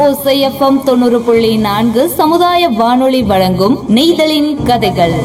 ஓசைஎஃப்எம் தொண்ணூறு புள்ளி நான்கு சமுதாய வானொலி வழங்கும் நெய்தலின் கதைகள்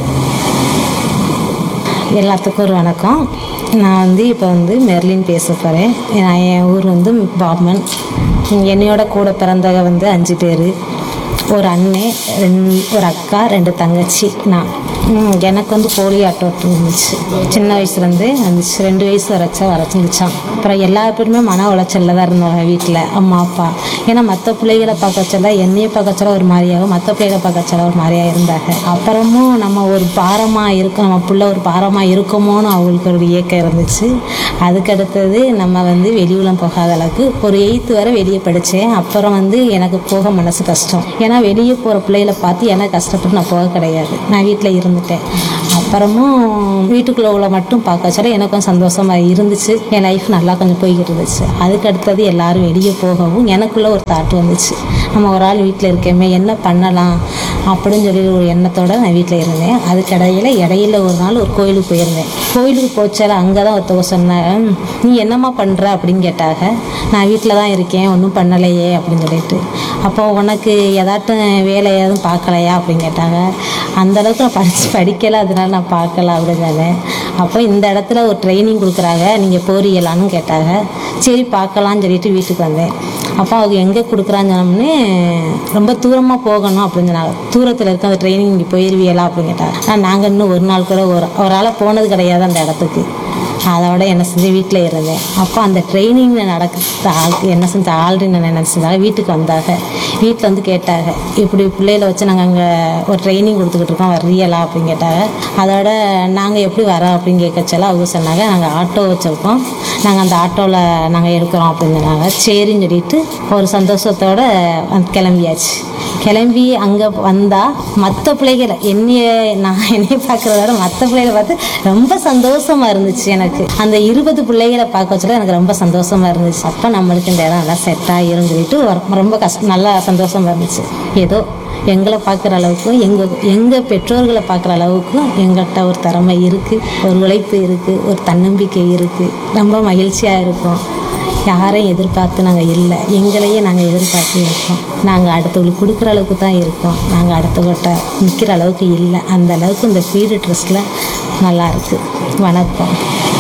எல்லாத்துக்கும் ஒரு வணக்கம் நான் வந்து இப்போ வந்து மெர்லின் பேச போகிறேன் நான் என் ஊர் வந்து பாப்மன் என்னையோட கூட பிறந்தவங்க வந்து அஞ்சு பேர் ஒரு அண்ணன் ரெண்டு ஒரு அக்கா ரெண்டு தங்கச்சி நான் ம், எனக்கு வந்து போலியோ அட்டோட் இருந்துச்சு சின்ன வயசுலேருந்து இருந்துச்சு ரெண்டு வயசு வரைச்சா வரைச்சிருந்துச்சான் அப்புறம் எல்லா பேருமே மன உளைச்சலில் தான் இருந்தாங்க வீட்டில் அம்மா அப்பா ஏன்னா மற்ற பிள்ளைகளை பார்க்க சொல்ல என்னையை பார்க்க சொல்ல ஒரு மாதிரியாகவும் மற்ற பிள்ளைகளை பார்க்க சொல்ல ஒரு மாதிரியா இருந்தாங்க அப்புறமும் நம்ம ஒரு பாரமாக இருக்கும் நம்ம பிள்ளை ஒரு பாரமாக இருக்குமோன்னு அவங்களுக்கு ஒரு இயக்கம் இருந்துச்சு அதுக்கு அடுத்தது நம்ம வந்து வெளியுலம் போகாத அளவுக்கு ஒரு எயித்து வரை வெளியே படித்தேன் அப்புறம் வந்து எனக்கு போக மனசு கஷ்டம் ஏன்னா வெளியே போகிற பிள்ளைகளை பார்த்து எனக்கு கஷ்டப்பட்டு நான் போக கிடையாது நான் வீட்டில் இருந்துட்டேன் அப்புறமும் வீட்டுக்குள்ளே உள்ள மட்டும் பார்க்க சொல்ல எனக்கும் சந்தோஷமாக இருந்துச்சு என் லைஃப் நல்லா கொஞ்சம் போய்கிட்டு இருந்துச்சு அதுக்கு அடுத்தது எல்லாரும் வெளியே போகவும் எனக்குள்ள ஒரு தாட் வந்துச்சு நம்ம ஒரு ஆள் வீட்டில் இருக்கேமே என்ன பண்ணலாம் அப்படின்னு சொல்லி ஒரு எண்ணத்தோட நான் வீட்டில் இருந்தேன் அதுக்கு இடையில இடையில ஒரு நாள் ஒரு கோயிலுக்கு போயிருந்தேன் கோயிலுக்கு போச்சால அங்கே தான் ஒருத்தவங்க சொன்னேன் நீ என்னம்மா பண்ணுற அப்படின்னு கேட்டாங்க நான் வீட்டில் தான் இருக்கேன் ஒன்றும் பண்ணலையே அப்படின்னு சொல்லிட்டு அப்போ உனக்கு ஏதாட்டும் வேலை எதுவும் பார்க்கலையா அப்படின்னு கேட்டாங்க அந்த அளவுக்கு நான் படித்து படிக்கலை அதனால நான் பார்க்கல அப்படின்னு சொன்னேன் அப்போ இந்த இடத்துல ஒரு ட்ரைனிங் கொடுக்குறாங்க நீங்கள் போறீங்களான்னு கேட்டாங்க சரி பார்க்கலான்னு சொல்லிட்டு வீட்டுக்கு வந்தேன் அப்போ அவங்க எங்கே கொடுக்குறான்னு சொன்னோம்னே ரொம்ப தூரமாக போகணும் அப்படின்னு சொன்னாங்க தூரத்தில் இருக்க அந்த ட்ரைனிங் இங்கே போயிருவியலா அப்படின்னு கேட்டாங்க ஆனால் நாங்கள் இன்னும் ஒரு நாள் கூட ஒரு ஒரு ஆளாக போனது கிடையாது அந்த இடத்துக்கு அதோட என்ன செஞ்சு வீட்டில் இருந்தேன் அப்போ அந்த ட்ரைனிங்கில் நடக்கிற ஆளுக்கு என்ன செஞ்ச ஆல்ரெடி நான் நினச்சதாக வீட்டுக்கு வந்தாங்க வீட்டில் வந்து கேட்டாங்க இப்படி பிள்ளைகளை வச்சு நாங்கள் அங்கே ஒரு ட்ரைனிங் கொடுத்துக்கிட்டு இருக்கோம் வர்றீங்களா அப்படின்னு கேட்டாங்க அதோட நாங்கள் எப்படி வரோம் அப்படின்னு கேட்கச்சல அவங்க சொன்னாங்க நாங்கள் ஆட்டோ வச்சுருக்கோம் நாங்கள் அந்த ஆட்டோவில் நாங்கள் எடுக்கிறோம் அப்படின்னு சொன்னாங்க சரின்னு சொல்லிட்டு ஒரு சந்தோஷத்தோட வந்து கிளம்பியாச்சு கிளம்பி அங்கே வந்தால் மற்ற பிள்ளைகளை என்னைய நான் என்னைய பார்க்குறத விட மற்ற பிள்ளைகளை பார்த்து ரொம்ப சந்தோஷமா இருந்துச்சு எனக்கு அந்த இருபது பிள்ளைகளை பார்க்க வச்சுல எனக்கு ரொம்ப சந்தோஷமா இருந்துச்சு அப்போ நம்மளுக்கு இந்த இடம் நல்லா செட் ஆகிரும் சொல்லிட்டு ஒரு- ரொம்ப கஷ்டம் நல்லா சந்தோஷமா இருந்துச்சு ஏதோ எங்களை பார்க்குற அளவுக்கும் எங்கள் எங்கள் பெற்றோர்களை பார்க்குற அளவுக்கும் எங்கள்கிட்ட ஒரு திறமை இருக்குது ஒரு உழைப்பு இருக்குது ஒரு தன்னம்பிக்கை இருக்குது ரொம்ப மகிழ்ச்சியாக இருக்கும் யாரையும் எதிர்பார்த்து நாங்கள் இல்லை எங்களையே நாங்கள் எதிர்பார்த்து இருக்கோம் நாங்கள் அடுத்தவங்களுக்கு கொடுக்குற அளவுக்கு தான் இருக்கோம் நாங்கள் அடுத்தவங்கள்ட்ட நிற்கிற அளவுக்கு இல்லை அந்த அளவுக்கு இந்த ஃபீடு ட்ரெஸ்ஸில் நல்லா இருக்கு வணக்கம்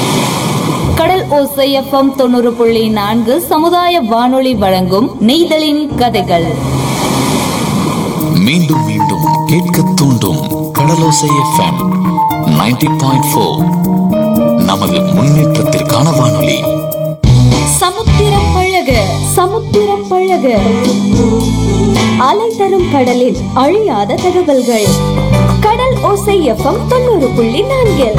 கடல் ஓசைஎஃப்எம் தொண்ணூறு புள்ளி நான்கு சமுதாய வானொலி வழங்கும் நெய்தலின் கதைகள் மீண்டும் மீண்டும் கேட்க தூண்டும் கடலோசை எஃப்எம் 90.4 பாயிண்ட் நமது முன்னேற்றத்திற்கான வானொலி சமுத்திரம் பழக சமுத்திரம் பழக அலை தரும் கடலில் அழியாத தகவல்கள் கடல் ஓசை எஃப்எம் தொண்ணூறு புள்ளி நான்கில்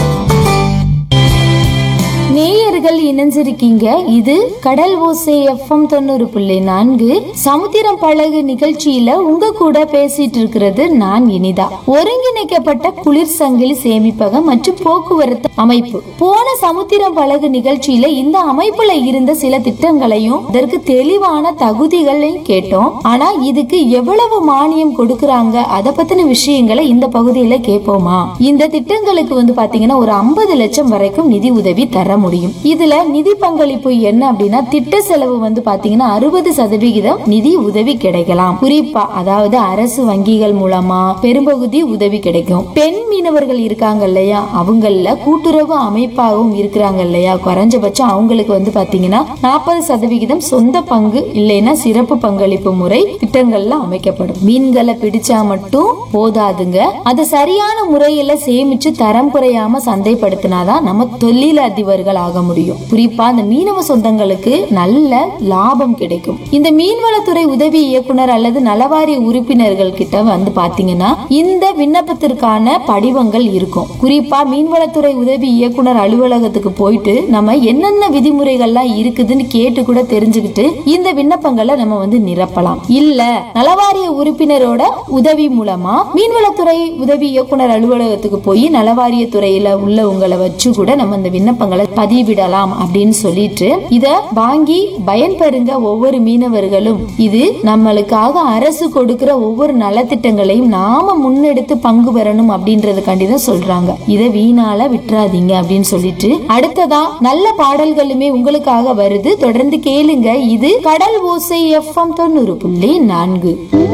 நேயர்கள் இணைஞ்சிருக்கீங்க இது கடல் ஓசை எஃப்எம் தொண்ணூறு புள்ளி நான்கு சமுத்திரம் பழகு நிகழ்ச்சியில உங்க கூட பேசிட்டு இருக்கிறது நான் இனிதா ஒருங்கிணைக்கப்பட்ட குளிர் சங்கிலி சேமிப்பகம் மற்றும் போக்குவரத்து அமைப்பு போன சமுத்திரம் பழகு நிகழ்ச்சியில இந்த அமைப்புல இருந்த சில திட்டங்களையும் அதற்கு தெளிவான தகுதிகளையும் கேட்டோம் ஆனா இதுக்கு எவ்வளவு மானியம் கொடுக்கறாங்க அத பத்தின விஷயங்களை இந்த பகுதியில கேட்போமா இந்த திட்டங்களுக்கு வந்து பாத்தீங்கன்னா ஒரு ஐம்பது லட்சம் வரைக்கும் நிதி உதவி தர முடியும் இதுல நிதி பங்களிப்பு என்ன அப்படின்னா திட்ட செலவு வந்து பாத்தீங்கன்னா அறுபது சதவிகிதம் நிதி உதவி கிடைக்கலாம் குறிப்பா அதாவது அரசு வங்கிகள் மூலமா பெரும்பகுதி உதவி கிடைக்கும் பெண் மீனவர்கள் இருக்காங்க இல்லையா அவங்கள கூட்டுறவு அமைப்பாகவும் இருக்கிறாங்க இல்லையா குறைஞ்சபட்சம் அவங்களுக்கு வந்து பாத்தீங்கன்னா நாற்பது சதவிகிதம் சொந்த பங்கு இல்லைன்னா சிறப்பு பங்களிப்பு முறை திட்டங்கள்ல அமைக்கப்படும் மீன்களை பிடிச்சா மட்டும் போதாதுங்க அதை சரியான முறையில சேமிச்சு தரம் குறையாம சந்தைப்படுத்தினாதான் நம்ம தொழிலதிபர்கள் ஆக முடியும் குறிப்பா அந்த மீனவ சொந்தங்களுக்கு நல்ல லாபம் கிடைக்கும் இந்த மீன்வளத்துறை உதவி இயக்குனர் அல்லது நலவாரிய உறுப்பினர்கள் கிட்ட வந்து பாத்தீங்கன்னா இந்த விண்ணப்பத்திற்கான படிவங்கள் இருக்கும் குறிப்பா மீன்வளத்துறை உதவி இயக்குனர் அலுவலகத்துக்கு போயிட்டு நம்ம என்னென்ன விதிமுறைகள்லாம் இருக்குதுன்னு கேட்டு கூட தெரிஞ்சுக்கிட்டு இந்த விண்ணப்பங்களை நம்ம வந்து நிரப்பலாம் இல்ல நலவாரிய உறுப்பினரோட உதவி மூலமா மீன்வளத்துறை உதவி இயக்குனர் அலுவலகத்துக்கு போய் நலவாரிய துறையில உள்ளவங்களை வச்சு கூட நம்ம இந்த விண்ணப்பங்களை பதிவிடலாம் அப்படின்னு சொல்லிட்டு இத வாங்கி பயன்பெறுங்க ஒவ்வொரு மீனவர்களும் இது நம்மளுக்காக அரசு கொடுக்கிற ஒவ்வொரு நலத்திட்டங்களையும் நாம முன்னெடுத்து பங்கு பெறணும் அப்படின்றதுக்காண்டி தான் சொல்றாங்க இத வீணால விட்டுறாதீங்க அப்படின்னு சொல்லிட்டு அடுத்ததா நல்ல பாடல்களுமே உங்களுக்காக வருது தொடர்ந்து கேளுங்க இது கடல் ஓசை எஃப்எம் தொண்ணூறு புள்ளி நான்கு